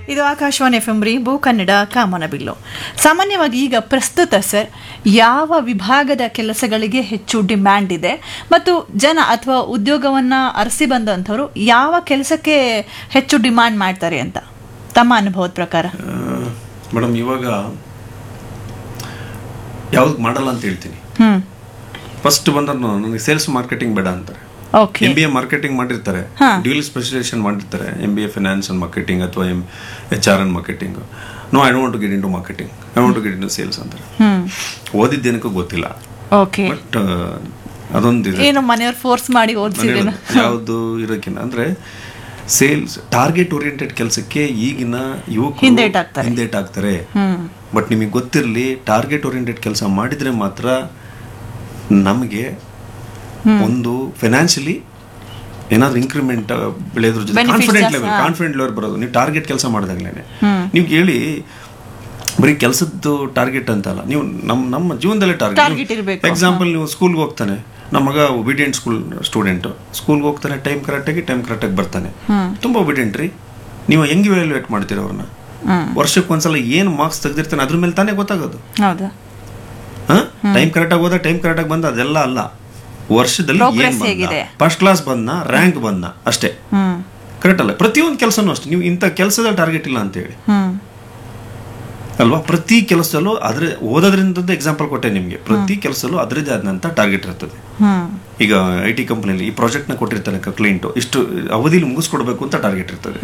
ಇದು Akashvani F M rainbow Kannada Kamanabillu ಸಾಮಾನ್ಯವಾಗಿ ಈಗ ಪ್ರಸ್ತುತ ಸರ್ ಯಾವ ವಿಭಾಗದ ಕೆಲಸಗಳಿಗೆ ಹೆಚ್ಚು ಡಿಮ್ಯಾಂಡ್ ಇದೆ ಮತ್ತು ಜನ ಅಥವಾ ಉದ್ಯೋಗವನ್ನು ಅರಸಿ ಬಂದಂಥವ್ರು ಯಾವ ಕೆಲಸಕ್ಕೆ ಹೆಚ್ಚು ಡಿಮ್ಯಾಂಡ್ ಮಾಡ್ತಾರೆ ಅಂತ ತಮ್ಮ ಅನುಭವದ ಪ್ರಕಾರ ಮೇಡಮ್ ಇವಾಗ ಯಾವ್ದು ಮಾಡಲ್ಲ ಅಂತ ಹೇಳ್ತೀನಿ ಹ್ಮ್ ಫಸ್ಟ್ ಬಂದ್ರು ನನಗೆ ಸೇಲ್ಸ್ ಮಾರ್ಕೆಟಿಂಗ್ ಬೇಡ ಅಂತಾರೆ okay M B A marketing ಮಾಡಿರ್ತಾರೆ ಹಾ. ಡ್ಯೂಲ್ ಸ್ಪೆಷಲೈಸೇಷನ್ ಮಾಡಿರ್ತಾರೆ M B A finance and marketing ಅಥವಾ M H R and marketing no I don't get into marketing I want to get into sales ಅಂತಾರೆ hmm ಓದಿದ್ದೇನಕ್ಕೂ ಗೊತ್ತಿಲ್ಲ okay but ಅದೊಂದಿದೆ ಏನು ಮನೆಯವ್ರು force ಮಾಡಿ ಓದಿಸಿದೇನು ಯಾವುದು ಇರೋಕ್ಕಿಂತ ಅಂದ್ರೆ sales target oriented ಕೆಲಸಕ್ಕೆ ಈಗಿನ ಯುವಕರು ಹಿಂದೇಟಾಗ್ತಾರೆ. ಹಿಂದೇಟಾಗ್ತಾರೆ ಹ್ಮ್ ಬಟ್ ನಿಮಗೆ ಗೊತ್ತಿರಲಿ ಟಾರ್ಗೆಟ್ ಓರಿಯೆಂಟೆಡ್ ಕೆಲಸ ಮಾಡಿದ್ರೆ ಮಾತ್ರ ನಮಗೆ ಒಂದು ಫೈನಾನ್ಷಿಯಲಿ ಏನಾದ್ರು ಇನ್ಕ್ರಿಮೆಂಟ್ ಬೆಳೆಯೋದ್ರ ಜೊತೆ Benefits ಕಾನ್ಫಿಡೆಂಟ್ ಜಾಸ್ತಿ, ಲೆವೆಲ್ ಹಾ. ಕಾನ್ಫಿಡೆಂಟ್ ಲೆವೆಲ್ ಬರೋದು ನೀವು ಟಾರ್ಗೆಟ್ ಕೆಲಸ ಮಾಡಿದಾಗ್ಲೇನೆ ಹ್ಮ್. ನೀವು ಕೇಳಿ ಬರೀ ಕೆಲಸದ್ದು ಟಾರ್ಗೆಟ್ ಅಂತಲ್ಲ ನೀವು ನಮ್ಮ ನಮ್ಮ ಜೀವನದಲ್ಲೇ Target ಟಾರ್ಗೆಟ್ ಇರ್ಬೇಕು. ಎಕ್ಸಾಂಪಲ್ ನೀವು ಸ್ಕೂಲ್ಗೆ ಹೋಗ್ತಾನೆ ನಮ್ಮ ಮಗ ಒಬಿಡಿಯಂಟ್ ಸ್ಕೂಲ್ ಸ್ಟೂಡೆಂಟ್ ಸ್ಕೂಲ್ಗೆ ಹೋಗ್ತಾನೆ ಟೈಮ್ ಕರೆಕ್ಟಾಗಿ ಟೈಮ್ ಕರೆಕ್ಟಾಗಿ ಬರ್ತಾನೆ ಹ್ಮ್. ತುಂಬಾ ಒಬಿಡಿಯಂಟ್ ರೀ ನೀವು ಹೆಂಗೆ ವ್ಯಾಲ್ಯೂಯೇಟ್ ಮಾಡ್ತೀರ ಅವ್ರನ್ನ ಹ್ಮ್ ವರ್ಷಕ್ಕೆ ಒಂದ್ಸಲ ಏನು ಮಾರ್ಕ್ಸ್ ತೆಗ್ದಿರ್ತಾನೆ ಅದ್ರ ಮೇಲೆ ತಾನೇ ಗೊತ್ತಾಗೋದು ಹೌದಾ ಟೈಮ್ ಕರೆಕ್ಟಾಗಿ ಹೋದ ಟೈಮ್ ಕರೆಕ್ಟಾಗಿ ಬಂದ ಅದೆಲ್ಲ ಅಲ್ಲ ವರ್ಷದಲ್ಲಿ Progress ಏನ್ ಬಂದ ಹೇಗಿದೆ? ಫಸ್ಟ್ ಕ್ಲಾಸ್ ಬಂದ ರ್ಯಾಂಕ್ ಬಂದ ಅಷ್ಟೇ ಹ್ಮ್ ಕರೆಕ್ಟ್ ಅಲ್ಲ ಪ್ರತಿಯೊಂದು ಕೆಲಸನೂ ಅಷ್ಟೇ ನೀವು ಇಂಥ ಕೆಲಸದ ಟಾರ್ಗೆಟ್ ಇಲ್ಲ ಅಂತ ಹೇಳಿ ಹ್ಮ್ ಅಲ್ವಾ ಪ್ರತಿ ಕೆಲಸದಲ್ಲೂ ಅದ್ರ ಓದೋದ್ರಿಂದ ಎಕ್ಸಾಂಪಲ್ ಕೊಟ್ಟೆ ನಿಮಗೆ ಪ್ರತಿ ಕೆಲಸದಲ್ಲೂ ಅದರದೇ ಆದಂತ ಟಾರ್ಗೆಟ್ ಇರ್ತದೆ ಹ್ಮ್ ಈಗ ಐ ಟಿ ಕಂಪನಿಯಲ್ಲಿ ಈ ಪ್ರಾಜೆಕ್ಟ್ನ ಕೊಟ್ಟಿರ್ತಾನೆ ಕ್ಲೈಂಟು ಇಷ್ಟು ಅವಧಿಲಿ ಮುಗಿಸ್ಕೊಡ್ಬೇಕು ಅಂತ ಟಾರ್ಗೆಟ್ ಇರ್ತದೆ